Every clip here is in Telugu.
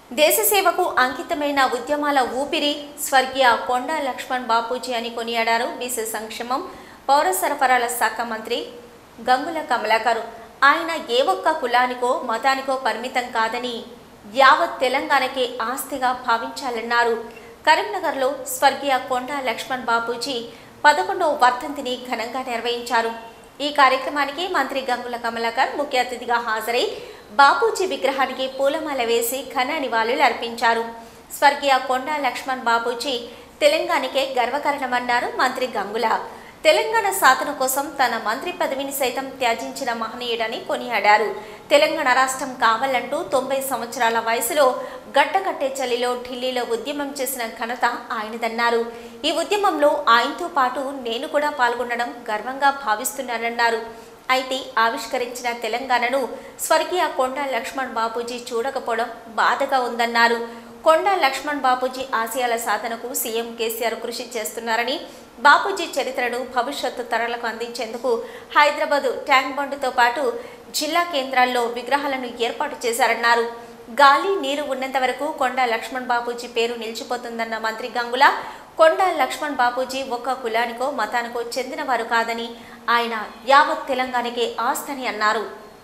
దేశ సేవకు అంకితమైన ఉద్యమాల ఊపిరి స్వర్గీయ కొండ లక్ష్మణ్ బాపూజీ అని కొనియాడారు బీసీ సంక్షేమం పౌర సరఫరాల శాఖ మంత్రి గంగుల కమలాకర్ ఆయన ఏ ఒక్క కులానికో మతానికో పరిమితం కాదని యావత్ తెలంగాణకే ఆస్తిగా భావించాలన్నారు కరీంనగర్లో స్వర్గీయ కొండ లక్ష్మణ్ బాపూజీ పదకొండవ వర్ధంతిని ఘనంగా నిర్వహించారు ఈ కార్యక్రమానికి మంత్రి గంగుల కమలాకర్ ముఖ్య అతిథిగా హాజరై బాపూజీ విగ్రహానికి పూలమాల వేసి ఘన నివాళులు అర్పించారు స్వర్గీయ కొండ లక్ష్మణ్ బాపూజీ తెలంగాణకే గర్వకారణమన్నారు మంత్రి గంగుల తెలంగాణ సాధన కోసం తన మంత్రి పదవిని సైతం త్యాజించిన మహనీయుడని కొనియాడారు తెలంగాణ రాష్ట్రం కావాలంటూ తొంభై సంవత్సరాల వయసులో గట్టకట్టే చలిలో ఢిల్లీలో ఉద్యమం చేసిన ఘనత ఆయనదన్నారు ఈ ఉద్యమంలో ఆయనతో పాటు నేను కూడా పాల్గొనడం గర్వంగా భావిస్తున్నానన్నారు అయితే ఆవిష్కరించిన తెలంగాణను స్వర్గీయ కొండ లక్ష్మణ్ బాపూజీ చూడకపోవడం బాధగా ఉందన్నారు కొండ లక్ష్మణ్ బాపూజీ ఆశయాల సాధనకు సీఎం కేసీఆర్ కృషి చేస్తున్నారని బాపూజీ చరిత్రను భవిష్యత్తు తరాలకు అందించేందుకు హైదరాబాదు ట్యాంక్ బండ్తో పాటు జిల్లా కేంద్రాల్లో విగ్రహాలను ఏర్పాటు చేశారన్నారు గాలి నీరు ఉన్నంత వరకు కొండ లక్ష్మణ్ బాపూజీ పేరు నిలిచిపోతుందన్న మంత్రి గంగుల కొండ లక్ష్మణ్ బాపూజీ ఒక్క కులానికో మతానికో చెందినవారు కాదని ఆయన యావత్ తెలంగాణకే ఆస్తని అన్నారు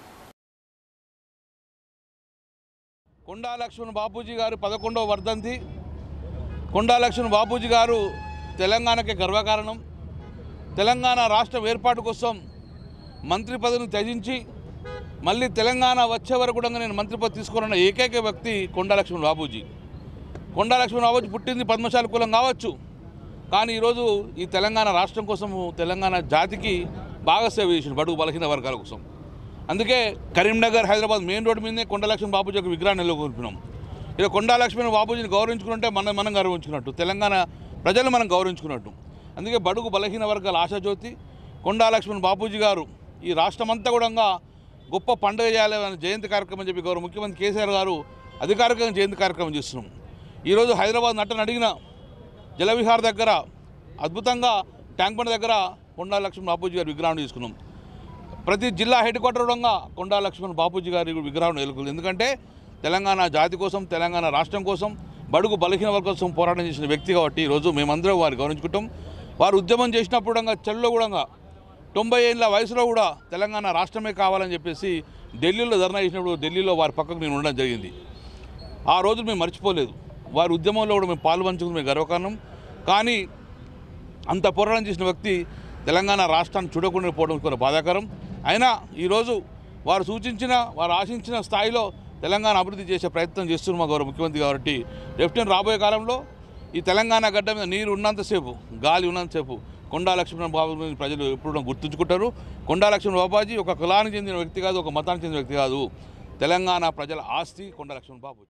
కొండా లక్ష్మణ్ బాపూజీ గారు పదకొండవ వర్ధంతి కొండా లక్ష్మణ్ బాపూజీ గారు తెలంగాణకి గర్వకారణం తెలంగాణ రాష్ట్రం ఏర్పాటు కోసం మంత్రి పదవిని త్యజించి మళ్ళీ తెలంగాణ వచ్చే వరకు కూడా నేను మంత్రి పదవి తీసుకోనున్న ఏకైక వ్యక్తి కొండా లక్ష్మణ్ బాపూజీ కొండా లక్ష్మణ్ బాపూజీ పుట్టింది పద్మశాలి కులం కావచ్చు కానీ ఈరోజు ఈ తెలంగాణ రాష్ట్రం కోసము తెలంగాణ జాతికి బాగా సేవ చేసిండు బడుగు బలహీన వర్గాల కోసం అందుకే కరీంనగర్ హైదరాబాద్ మెయిన్ రోడ్డు మీదనే కొండ లక్ష్మణ్ బాపూజీ యొక్క విగ్రహాన్ని నెలకొల్పినాం ఇక కొండా లక్ష్మణ్ బాపూజీని గౌరవించుకుంటే మనం మనం గౌరవించుకున్నట్టు తెలంగాణ ప్రజలు మనం గౌరవించుకున్నట్టు అందుకే బడుగు బలహీన వర్గాల ఆశాజ్యోతి కొండా లక్ష్మణ్ బాపూజీ గారు ఈ రాష్ట్రమంతా కూడా గొప్ప పండుగ చేయాలని జయంతి కార్యక్రమం చెప్పి గౌరవ ముఖ్యమంత్రి కేసీఆర్ గారు అధికారికంగా జయంతి కార్యక్రమం చేస్తున్నాం ఈరోజు హైదరాబాద్ నటన అడిగిన జలవిహార్ దగ్గర అద్భుతంగా ట్యాంక్ బండ్ దగ్గర కొండా లక్ష్మణ్ బాపూజీ గారి విగ్రహం తీసుకున్నాం ప్రతి జిల్లా హెడ్ క్వార్టర్ కూడా కొండా లక్ష్మణ్ బాపూజీ గారి విగ్రహం నెలకొంది ఎందుకంటే తెలంగాణ జాతి కోసం తెలంగాణ రాష్ట్రం కోసం బడుగు బలహీన వర్గం కోసం పోరాటం చేసిన వ్యక్తి కాబట్టి ఈరోజు మేమందరం వారు గౌరవించుకుంటాం వారు ఉద్యమం చేసినప్పుడు కూడా చెల్లో కూడా తొంభై ఏళ్ళ వయసులో కూడా తెలంగాణ రాష్ట్రమే కావాలని చెప్పేసి ఢిల్లీలో ధర్నా చేసినప్పుడు ఢిల్లీలో వారి పక్కకు నేను ఉండడం జరిగింది ఆ రోజు మేము మర్చిపోలేదు వారి ఉద్యమంలో కూడా మేము పాల్పంచుకుని మేము గర్వకారణం కానీ అంత పోరాటం చేసిన వ్యక్తి తెలంగాణ రాష్ట్రాన్ని చూడకుండా పోవడం కూడా బాధాకరం అయినా ఈరోజు వారు సూచించిన వారు ఆశించిన స్థాయిలో తెలంగాణ అభివృద్ధి చేసే ప్రయత్నం చేస్తున్న మా గౌరవ ముఖ్యమంత్రి కాబట్టి రేపు రాబోయే కాలంలో ఈ తెలంగాణ గడ్డ మీద నీరు ఉన్నంతసేపు గాలి ఉన్నంతసేపు కొండా లక్ష్మణ్ బాబు ప్రజలు ఎప్పుడు కూడా గుర్తుంచుకుంటారు కొండా లక్ష్మణ్ బాబాజీ ఒక కులానికి చెందిన వ్యక్తి కాదు ఒక మతానికి చెందిన వ్యక్తి కాదు తెలంగాణ ప్రజల ఆస్తి కొండా లక్ష్మణ్ బాబు